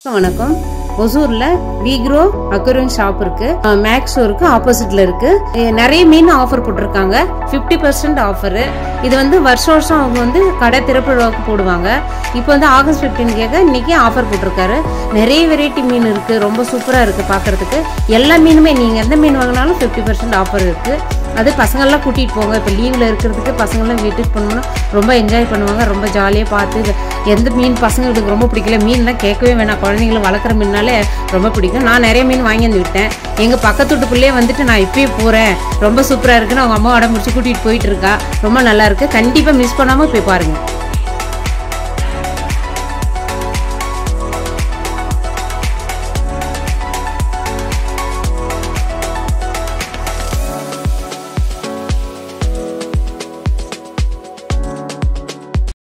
வணக்கம் ஒசூர்ல வீக்ரோ aquarium shop இருக்கு மேக்ஸோ இருக்கு ஆப்போசிட்ல இருக்கு அஹ் நிறைய மீன் ஆஃபர் போட்டிருக்காங்க 50% பர்சன்ட் ஆஃபர் இது வந்து வருஷம் வருஷம் அவங்க வந்து கடை திறப்பு விழாவுக்கு போடுவாங்க இப்போ வந்து ஆகஸ்ட் 15 கேட்க இன்னைக்கு ஆஃபர் போட்டிருக்காரு நிறைய வெரைட்டி மீன் இருக்கு ரொம்ப சூப்பரா இருக்கு பார்க்கிறதுக்கு எல்லா மீனுமே நீங்க எந்த மீன் வாங்கினாலும் 50% பர்சன்ட் ஆஃபர் இருக்கு அது பசங்கள்லாம் கூட்டிகிட்டு போங்க இப்போ லீவில் இருக்கிறதுக்கு பசங்கள்லாம் வீட்டுக்கு போனோம்னா ரொம்ப என்ஜாய் பண்ணுவாங்க ரொம்ப ஜாலியாக பார்த்து இது எந்த மீன் பசங்களுக்கு ரொம்ப பிடிக்கல மீன்லாம் கேட்கவே வேணாம் குழந்தைங்கள வளர்க்குற மீன்னாலே ரொம்ப பிடிக்கும் நான் நிறைய மீன் வாங்கி வந்து விட்டேன் எங்கள் பக்கத்து வீட்டுக்குள்ளேயே வந்துட்டு நான் இப்பயே போகிறேன் ரொம்ப சூப்பராக இருக்குன்னு அவங்க அம்மா உடம்பு முடிச்சு கூட்டிகிட்டு போயிட்டு இருக்கா ரொம்ப நல்லா இருக்கு கண்டிப்பாக மிஸ் பண்ணாமல் போய் பாருங்கள்